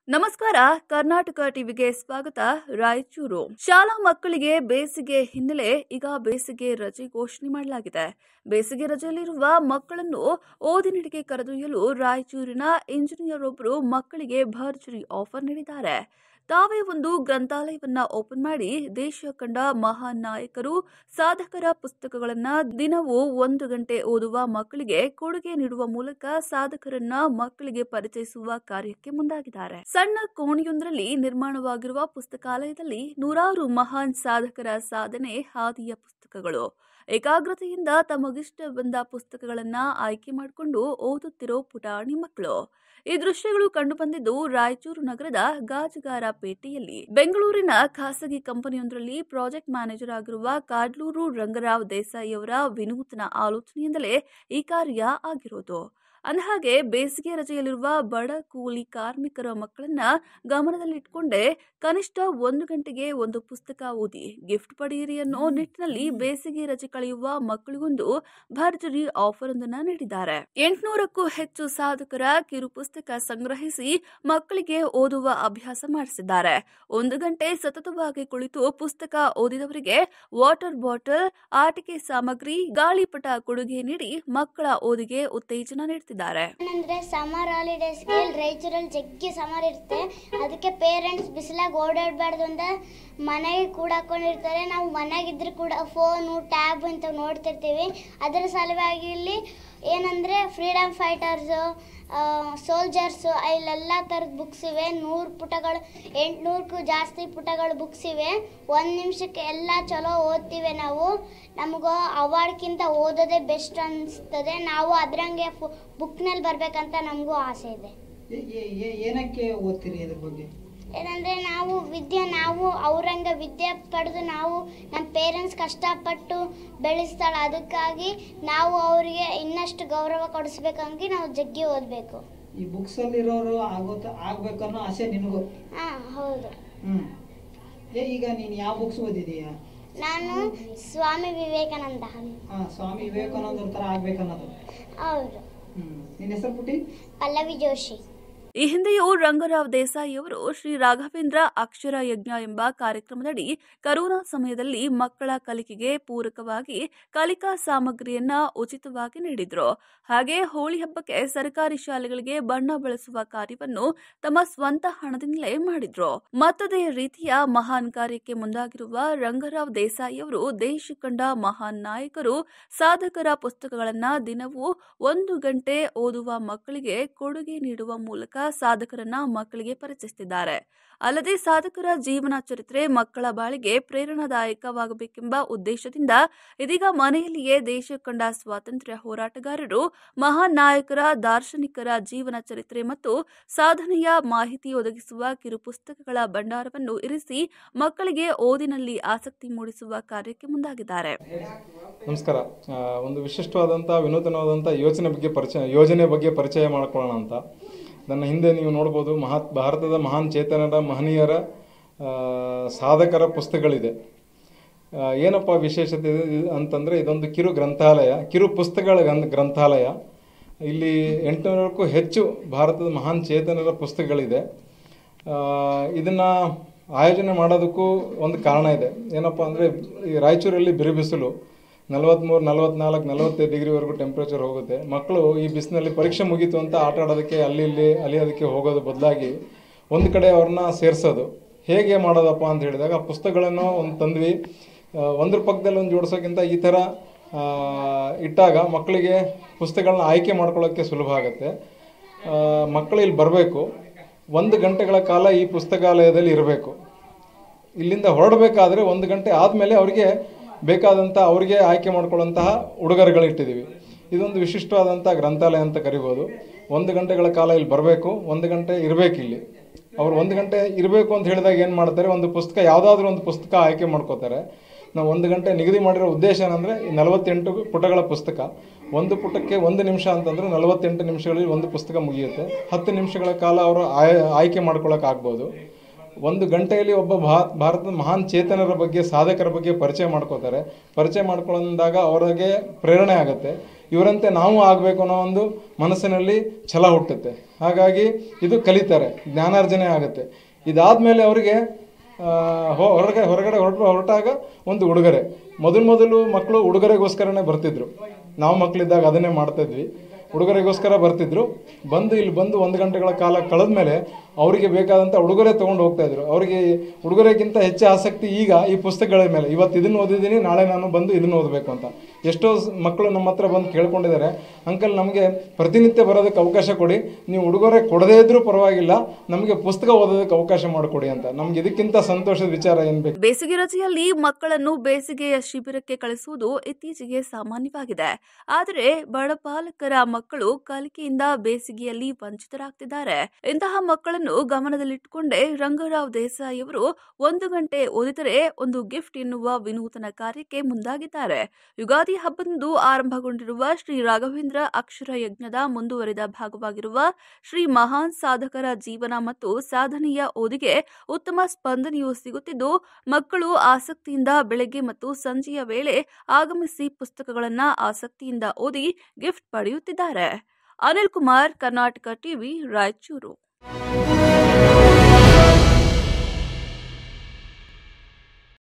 ನಮಸ್ಕಾರ ಕರ್ನಾಟಕ ಟಿವಿಗೆ ಸ್ವಾಗತ ರಾಯಚೂರು ಶಾಲಾ ಮಕ್ಕಳಿಗೆ ಬೇಸಿಗೆ ಹಿನ್ನೆಲೆ ಈಗ ಬೇಸಿಗೆ ರಜೆ ಘೋಷಣೆ ಮಾಡಲಾಗಿದೆ ಬೇಸಿಗೆ ರಜೆಯಲ್ಲಿರುವ ಮಕ್ಕಳನ್ನು ಓದಿನೆಡೆಗೆ ಕರೆದೊಯ್ಯಲು ರಾಯಚೂರಿನ ಇಂಜಿನಿಯರ್ ಒಬ್ಬರು ಮಕ್ಕಳಿಗೆ ಭರ್ಜರಿ ಆಫರ್ ನೀಡಿದ್ದಾರೆ ತಾವೇ ಒಂದು ಗ್ರಂಥಾಲಯವನ್ನ ಓಪನ್ ಮಾಡಿ ದೇಶ ಕಂಡ ಮಹಾನ್ ನಾಯಕರು ಸಾಧಕರ ಪುಸ್ತಕಗಳನ್ನ ದಿನವೂ ಒಂದು ಗಂಟೆ ಓದುವ ಮಕ್ಕಳಿಗೆ ಕೊಡುಗೆ ನೀಡುವ ಮೂಲಕ ಸಾಧಕರನ್ನ ಮಕ್ಕಳಿಗೆ ಪರಿಚಯಿಸುವ ಕಾರ್ಯಕ್ಕೆ ಮುಂದಾಗಿದ್ದಾರೆ ಸಣ್ಣ ಕೋಣೆಯೊಂದರಲ್ಲಿ ನಿರ್ಮಾಣವಾಗಿರುವ ಪುಸ್ತಕಾಲಯದಲ್ಲಿ ನೂರಾರು ಮಹಾನ್ ಸಾಧಕರ ಸಾಧನೆ ಹಾದಿಯ ಪುಸ್ತಕಗಳು ಏಕಾಗ್ರತೆಯಿಂದ ತಮಗಿಷ್ಟ ಬಂದ ಪುಸ್ತಕಗಳನ್ನ ಆಯ್ಕೆ ಮಾಡಿಕೊಂಡು ಓದುತ್ತಿರೋ ಪುಟಾಣಿ ಮಕ್ಕಳು ಈ ದೃಶ್ಯಗಳು ಕಂಡುಬಂದಿದ್ದು ರಾಯಚೂರು ನಗರದ ಗಾಜಗಾರ ಪೇಟೆಯಲ್ಲಿ ಬೆಂಗಳೂರಿನ ಖಾಸಗಿ ಕಂಪನಿಯೊಂದರಲ್ಲಿ ಪ್ರಾಜೆಕ್ಟ್ ಮ್ಯಾನೇಜರ್ ಆಗಿರುವ ಕಾಡ್ಲೂರು ರಂಗರಾವ್ ದೇಸಾಯಿ ಅವರ ವಿನೂತನ ಆಲೋಚನೆಯಿಂದಲೇ ಈ ಕಾರ್ಯ ಆಗಿರೋದು ಅಂದಹಾಗೆ ಬೇಸಿಗೆ ರಜೆಯಲ್ಲಿರುವ ಬಡ ಕೂಲಿ ಕಾರ್ಮಿಕರ ಮಕ್ಕಳನ್ನ ಗಮನದಲ್ಲಿಟ್ಕೊಂಡೇ ಕನಿಷ್ಠ ಒಂದು ಗಂಟೆಗೆ ಒಂದು ಪುಸ್ತಕ ಓದಿ ಗಿಫ್ಟ್ ಪಡೆಯಿರಿ ಅನ್ನೋ ನಿಟ್ಟಿನಲ್ಲಿ ಬೇಸಿಗೆ ರಜೆ ಕಳೆಯುವ ಮಕ್ಕಳಿಗೊಂದು ಭರ್ಜರಿ ಆಫರ್ ಒಂದನ್ನ ನೀಡಿದ್ದಾರೆ ಎಂಟುನೂರಕ್ಕೂ ಹೆಚ್ಚು ಸಾಧಕರ ಕಿರು ಪುಸ್ತಕ ಸಂಗ್ರಹಿಸಿ ಮಕ್ಕಳಿಗೆ ಓದುವ ಅಭ್ಯಾಸ ಮಾಡಿಸಿದ್ದಾರೆ ಒಂದು ಗಂಟೆ ಸತತವಾಗಿ ಕುಳಿತು ಪುಸ್ತಕ ಓದಿದವರಿಗೆ ವಾಟರ್ ಬಾಟಲ್ ಆಟಿಕೆ ಸಾಮಗ್ರಿ ಗಾಳಿಪಟ ಕೊಡುಗೆ ನೀಡಿ ಮಕ್ಕಳ ಓದಿಗೆ ಉತ್ತೇಜನ ನೀಡುತ್ತಿದ್ದಾರೆ ಏನಂದ್ರೆ ಸಮರ್ ಹಾಲಿಡೇಸ್ಗೆ ರಾಯಚೂರಲ್ಲಿ ಜಗ್ಗಿ ಸಮರ್ ಇರುತ್ತೆ ಅದಕ್ಕೆ ಪೇರೆಂಟ್ಸ್ ಬಿಸಿಲಾಗ ಓಡಾಡಬಾರ್ದು ಅಂತ ಮನೆಗೆ ಕೂಡ ಹಾಕೊಂಡಿರ್ತಾರೆ ನಾವು ಮನೆಗಿದ್ರೆ ಕೂಡ ಫೋನು ಟ್ಯಾಬ್ ಅಂತ ನೋಡ್ತಿರ್ತೀವಿ ಅದರ ಸಲುವಾಗಿ ಇಲ್ಲಿ ಏನಂದರೆ ಫ್ರೀಡಮ್ ಫೈಟರ್ಸು ಸೋಲ್ಜರ್ಸು ಇಲ್ಲೆಲ್ಲ ಥರದ ಬುಕ್ಸ್ ಇವೆ ನೂರು ಪುಟಗಳು ಎಂಟುನೂರಕ್ಕೂ ಜಾಸ್ತಿ ಪುಟಗಳು ಬುಕ್ಸ್ ಇವೆ ಒಂದು ನಿಮಿಷಕ್ಕೆ ಎಲ್ಲ ಚಲೋ ಓದ್ತೀವಿ ನಾವು ನಮಗೂ ಅವಾರ್ಡ್ಕಿಂತ ಓದೋದೇ ಬೆಸ್ಟ್ ಅನಿಸ್ತದೆ ನಾವು ಅದರಂಗೆ ಫು ಬುಕ್ನಲ್ಲಿ ಬರಬೇಕಂತ ನಮಗೂ ಆಸೆ ಇದೆ ಏ- ಏ- ಏ- ಏನಕ್ಕೆ ಓದ್ತೀರಿ ಇದ್ರ ಬಗ್ಗೆ ಏನಂದರೆ ನಾವು ವಿದ್ಯೆ ನಾವು ಅವ್ರಂಗೆ ವಿದ್ಯೆ ಪಡೆದು ನಾವು ನಮ್ಮ ಪೇರೆಂಟ್ಸ್ ಕಷ್ಟಪಟ್ಟು ಬೆಳೆಸ್ತಾಳೆ ಅದಕ್ಕಾಗಿ ನಾವು ಅವರಿಗೆ ಇನ್ನಷ್ಟು ಗೌರವ ಕೊಡಿಸ್ಬೇಕಂಗಿ ನಾವು ಜಗ್ಗಿ ಓದಬೇಕು ಈ ಬುಕ್ಸ್ ಅಲ್ಲಿರೋರು ಆಗೋತ ಆಗ್ಬೇಕನ್ನೋ ಆಸೆ ನಿನಗೂ ಹಾಂ ಹೌದು ಹ್ಮ್ ಏ ಈಗ ನೀನು ಯಾವ ಬುಕ್ಸ್ ಓದಿದೀಯಾ ನಾನು ಸ್ವಾಮಿ ವಿವೇಕಾನಂದ ಹಾ ಸ್ವಾಮಿ ವಿವೇಕಾನಂದರ ಥರ ಆಗ್ಬೇಕನ್ನೋದು ಹೌದು ಹ್ಮ್ ನಿನ್ನ ಹೆಸರು ಪುಟಿ ಪಲ್ಲವಿ ಜೋಶಿ ಈ ಹಿಂದೆಯೂ ರಂಗರಾವ್ ದೇಸಾಯಿ ಅವರು ಶ್ರೀ ರಾಘವೇಂದ್ರ ಅಕ್ಷರ ಯಜ್ಞ ಎಂಬ ಕಾರ್ಯಕ್ರಮದಡಿ ಕರೋನಾ ಸಮಯದಲ್ಲಿ ಮಕ್ಕಳ ಕಲಿಕೆಗೆ ಪೂರಕವಾಗಿ ಕಲಿಕಾ ಸಾಮಗ್ರಿಯನ್ನ ಉಚಿತವಾಗಿ ನೀಡಿದ್ರು ಹಾಗೆ ಹೋಳಿ ಹಬ್ಬಕ್ಕೆ ಸರ್ಕಾರಿ ಶಾಲೆಗಳಿಗೆ ಬಣ್ಣ ಬಳಸುವ ಕಾರ್ಯವನ್ನು ತಮ್ಮ ಸ್ವಂತ ಹಣದಿಂದಲೇ ಮಾಡಿದ್ರು ಮತ್ತದೇ ರೀತಿಯ ಮಹಾನ್ ಕಾರ್ಯಕ್ಕೆ ಮುಂದಾಗಿರುವ ರಂಗರಾವ್ ದೇಸಾಯಿ ಅವರು ದೇಶ ಕಂಡ ಮಹಾನ್ ನಾಯಕರು ಸಾಧಕರ ಪುಸ್ತಕಗಳನ್ನ ದಿನವೂ ಒಂದು ಗಂಟೆ ಓದುವ ಮಕ್ಕಳಿಗೆ ಕೊಡುಗೆ ನೀಡುವ ಮೂಲಕ ಸಾಧಕರನ್ನ ಮಕ್ಕಳಿಗೆ ಪರಿಚಯಿಸುತ್ತಿದ್ದಾರೆ ಅಲ್ಲದೆ ಸಾಧಕರ ಜೀವನ ಚರಿತ್ರೆ ಮಕ್ಕಳ ಬಾಳಿಗೆ ಪ್ರೇರಣಾದಾಯಕವಾಗಬೇಕೆಂಬ ಉದ್ದೇಶದಿಂದ ಇದೀಗ ಮನೆಯಲ್ಲಿಯೇ ದೇಶ ಕಂಡ ಸ್ವಾತಂತ್ರ್ಯ ಹೋರಾಟಗಾರರು ಮಹಾನ್ ನಾಯಕರ ದಾರ್ಶನಿಕರ ಜೀವನ ಚರಿತ್ರೆ ಮತ್ತು ಸಾಧನೆಯ ಮಾಹಿತಿ ಒದಗಿಸುವ ಕಿರು ಪುಸ್ತಕಗಳ ಭಂಡಾರವನ್ನು ಇರಿಸಿ ಮಕ್ಕಳಿಗೆ ಓದಿನಲ್ಲಿ ಆಸಕ್ತಿ ಮೂಡಿಸುವ ಕಾರ್ಯಕ್ಕೆ ಮುಂದಾಗಿದ್ದಾರೆ ನಮಸ್ಕಾರ ಆ, ಒಂದು ವಿಶಿಷ್ಟವಾದಂಥ ವಿನೂತನವಾದಂಥ ಯೋಚನೆ ಬಗ್ಗೆ ಪರಿಚಯ ಯೋಜನೆ ಬಗ್ಗೆ ಪರಿಚಯ ಮಾಡ್ಕೊಳ್ಳೋಣ ಅಂತ ನನ್ನ ಹಿಂದೆ ನೀವು ನೋಡ್ಬೋದು ಮಹಾತ್ ಭಾರತದ ಮಹಾನ್ ಚೇತನರ ಮಹನೀಯರ ಆ, ಸಾಧಕರ ಪುಸ್ತಕಗಳಿದೆ ಆ, ಏನಪ್ಪ ವಿಶೇಷತೆ ಇದೆ ಇದು ಅಂತಂದರೆ ಇದೊಂದು ಕಿರು ಗ್ರಂಥಾಲಯ ಕಿರು ಪುಸ್ತಕಗಳ ಗ್ರಂಥ ಗ್ರಂಥಾಲಯ ಇಲ್ಲಿ ಎಂಟುನೂರಕ್ಕೂ ಹೆಚ್ಚು ಭಾರತದ ಮಹಾನ್ ಚೇತನರ ಪುಸ್ತಕಗಳಿದೆ ಇದನ್ನು ಆಯೋಜನೆ ಮಾಡೋದಕ್ಕೂ ಒಂದು ಕಾರಣ ಇದೆ ಏನಪ್ಪ ಅಂದರೆ ಈ ರಾಯಚೂರಲ್ಲಿ ಬಿರುಬಿಸಿಲು ನಲವತ್ತ್ಮೂರು ನಲವತ್ನಾಲ್ಕು ನಲವತ್ತೈದು ಡಿಗ್ರಿವರೆಗೂ ಟೆಂಪ್ರೇಚರ್ ಹೋಗುತ್ತೆ ಮಕ್ಕಳು ಈ ಬಿಸಿನಲ್ಲಿ ಪರೀಕ್ಷೆ ಮುಗೀತು ಅಂತ ಆಟ ಆಡೋದಕ್ಕೆ ಅಲ್ಲಿ ಇಲ್ಲಿ ಅಲಿಯೋದಕ್ಕೆ ಹೋಗೋದು ಬದಲಾಗಿ ಒಂದು ಕಡೆ ಅವ್ರನ್ನ ಸೇರಿಸೋದು ಹೇಗೆ ಮಾಡೋದಪ್ಪ ಅಂತ ಹೇಳಿದಾಗ ಆ ಪುಸ್ತಕಗಳನ್ನು ಒಂದು ತಂದ್ವಿ ಆ, ಒಂದ್ರ ಪಕ್ಕದಲ್ಲಿ ಒಂದು ಜೋಡಿಸೋಕ್ಕಿಂತ ಈ ಥರ ಆ, ಇಟ್ಟಾಗ ಮಕ್ಕಳಿಗೆ ಪುಸ್ತಕಗಳನ್ನ ಆಯ್ಕೆ ಮಾಡ್ಕೊಳ್ಳೋಕ್ಕೆ ಸುಲಭ ಆಗುತ್ತೆ ಆ, ಮಕ್ಕಳು ಇಲ್ಲಿ ಬರಬೇಕು ಒಂದು ಗಂಟೆಗಳ ಕಾಲ ಈ ಪುಸ್ತಕಾಲಯದಲ್ಲಿ ಇರಬೇಕು ಇಲ್ಲಿಂದ ಹೊರಡಬೇಕಾದ್ರೆ ಒಂದು ಗಂಟೆ ಆದಮೇಲೆ ಅವರಿಗೆ ಬೇಕಾದಂಥ ಅವರಿಗೆ ಆಯ್ಕೆ ಮಾಡ್ಕೊಳ್ಳೋಂತಹ ಉಡುಗೊರೆಗಳಿಟ್ಟಿದ್ದೀವಿ ಇದೊಂದು ವಿಶಿಷ್ಟವಾದಂಥ ಗ್ರಂಥಾಲಯ ಅಂತ ಕರಿಬೋದು ಒಂದು ಗಂಟೆಗಳ ಕಾಲ ಇಲ್ಲಿ ಬರಬೇಕು ಒಂದು ಗಂಟೆ ಇರಬೇಕು ಇಲ್ಲಿ ಅವ್ರು ಒಂದು ಗಂಟೆ ಇರಬೇಕು ಅಂತ ಹೇಳಿದಾಗ ಏನು ಮಾಡ್ತಾರೆ ಒಂದು ಪುಸ್ತಕ ಯಾವುದಾದ್ರೂ ಒಂದು ಪುಸ್ತಕ ಆಯ್ಕೆ ಮಾಡ್ಕೋತಾರೆ ನಾವು ಒಂದು ಗಂಟೆ ನಿಗದಿ ಮಾಡಿರೋ ಉದ್ದೇಶ ಏನಂದರೆ ಈ ನಲವತ್ತೆಂಟು ಪುಟಗಳ ಪುಸ್ತಕ ಒಂದು ಪುಟಕ್ಕೆ ಒಂದು ನಿಮಿಷ ಅಂತಂದ್ರೆ ನಲವತ್ತೆಂಟು ನಿಮಿಷಗಳಲ್ಲಿ ಒಂದು ಪುಸ್ತಕ ಮುಗಿಯುತ್ತೆ ಹತ್ತು ನಿಮಿಷಗಳ ಕಾಲ ಅವರು ಆಯ್ ಆಯ್ಕೆ ಮಾಡ್ಕೊಳ್ಳೋಕೆ ಆಗ್ಬೋದು ಒಂದು ಗಂಟೆಯಲ್ಲಿ ಒಬ್ಬ ಭಾ ಭಾರತದ ಮಹಾನ್ ಚೇತನರ ಬಗ್ಗೆ ಸಾಧಕರ ಬಗ್ಗೆ ಪರಿಚಯ ಮಾಡ್ಕೋತಾರೆ ಪರಿಚಯ ಮಾಡ್ಕೊಂಡಾಗ ಅವರಿಗೆ ಪ್ರೇರಣೆ ಆಗುತ್ತೆ ಇವರಂತೆ ನಾವು ಆಗಬೇಕು ಅನ್ನೋ ಒಂದು ಮನಸ್ಸಿನಲ್ಲಿ ಛಲ ಹುಟ್ಟುತ್ತೆ ಹಾಗಾಗಿ ಇದು ಕಲಿತಾರೆ ಜ್ಞಾನಾರ್ಜನೆ ಆಗುತ್ತೆ ಇದಾದಮೇಲೆ ಅವರಿಗೆ ಆ, ಹೊ- ಹೊರಗೆ ಹೊರಗಡೆ ಹೊರಟು ಹೊರಟಾಗ ಒಂದು ಉಡುಗೊರೆ ಮೊದಲು ಮೊದಲು ಮಕ್ಕಳು ಉಡುಗೊರೆಗೋಸ್ಕರನೇ ಬರ್ತಿದ್ರು ನಾವು ಮಕ್ಕಳಿದ್ದಾಗ ಅದನ್ನೇ ಮಾಡ್ತಿದ್ವಿ ಉಡುಗೊರೆಗೋಸ್ಕರ ಬರ್ತಿದ್ರು ಬಂದು ಇಲ್ಲಿ ಬಂದು ಒಂದು ಗಂಟೆಗಳ ಕಾಲ ಕಳೆದ ಮೇಲೆ ಅವರಿಗೆ ಬೇಕಾದಂಥ ಉಡುಗೊರೆ ತೊಗೊಂಡು ಹೋಗ್ತಾ ಇದ್ರು ಅವರಿಗೆ ಉಡುಗೊರೆಗಿಂತ ಹೆಚ್ಚು ಆಸಕ್ತಿ ಈಗ ಈ ಪುಸ್ತಕಗಳ ಮೇಲೆ ಇವತ್ತು ಇದನ್ನು ಓದಿದ್ದೀನಿ ನಾಳೆ ನಾನು ಬಂದು ಇದನ್ನು ಓದಬೇಕು ಅಂತ ಎಷ್ಟೋ ಸ್- ಮಕ್ಕಳು ನಮ್ಮ ಹತ್ರ ಬಂದು ಕೇಳ್ಕೊಂಡಿದ್ದಾರೆ ಅಂಕಲ್ ನಮಗೆ ಪ್ರತಿನಿತ್ಯ ಬರೋದಕ್ಕೆ ಅವಕಾಶ ಕೊಡಿ ನೀವು ಉಡುಗೊರೆ ಕೊಡದೇ ಇದ್ರೂ ಪರವಾಗಿಲ್ಲ ನಮಗೆ ಪುಸ್ತಕ ಓದೋದಕ್ಕೆ ಅವಕಾಶ ಮಾಡಿಕೊಡಿ ಅಂತ ನಮ್ಗೆ ಇದಕ್ಕಿಂತ ಸಂತೋಷದ ವಿಚಾರ ಏನು ಬೇಕು ಬೇಸಿಗೆ ರಜೆಯಲ್ಲಿ ಮಕ್ಕಳನ್ನು ಬೇಸಿಗೆಯ ಶಿಬಿರಕ್ಕೆ ಕಳಿಸುವುದು ಇತ್ತೀಚೆಗೆ ಸಾಮಾನ್ಯವಾಗಿದೆ ಆದರೆ ಬಡ ಪಾಲಕರ ಮಕ್ಕಳು ಕಲಿಕೆಯಿಂದ ಬೇಸಿಗೆಯಲ್ಲಿ ವಂಚಿತರಾಗ್ತಿದ್ದಾರೆ ಇಂತಹ ಮಕ್ಕಳನ್ನು ಗಮನದಲ್ಲಿಟ್ಟುಕೊಂಡೇ ರಂಗರಾವ್ ದೇಸಾಯಿ ಅವರು ಒಂದು ಗಂಟೆ ಓದಿದರೆ ಒಂದು ಗಿಫ್ಟ್ ಎನ್ನುವ ವಿನೂತನ ಕಾರ್ಯಕ್ಕೆ ಮುಂದಾಗಿದ್ದಾರೆ ಯುಗಾದಿ ಹಬ್ಬದಂದು ಆರಂಭಗೊಂಡಿರುವ ಶ್ರೀ ರಾಘವೇಂದ್ರ ಅಕ್ಷರ ಯಜ್ಞದ ಮುಂದುವರಿದ ಭಾಗವಾಗಿರುವ ಶ್ರೀ ಮಹಾನ್ ಸಾಧಕರ ಜೀವನ ಮತ್ತು ಸಾಧನೆಯ ಓದಿಗೆ ಉತ್ತಮ ಸ್ಪಂದನೆಯು ಸಿಗುತ್ತಿದ್ದು ಮಕ್ಕಳು ಆಸಕ್ತಿಯಿಂದ ಬೆಳಗ್ಗೆ ಮತ್ತು ಸಂಜೆಯ ವೇಳೆ ಆಗಮಿಸಿ ಪುಸ್ತಕಗಳನ್ನು ಆಸಕ್ತಿಯಿಂದ ಓದಿ ಗಿಫ್ಟ್ ಪಡೆಯುತ್ತಿದ್ದಾರೆ ಅನಿಲ್ ಕುಮಾರ್ ಕರ್ನಾಟಕ ಟಿವಿ ರಾಯಚೂರು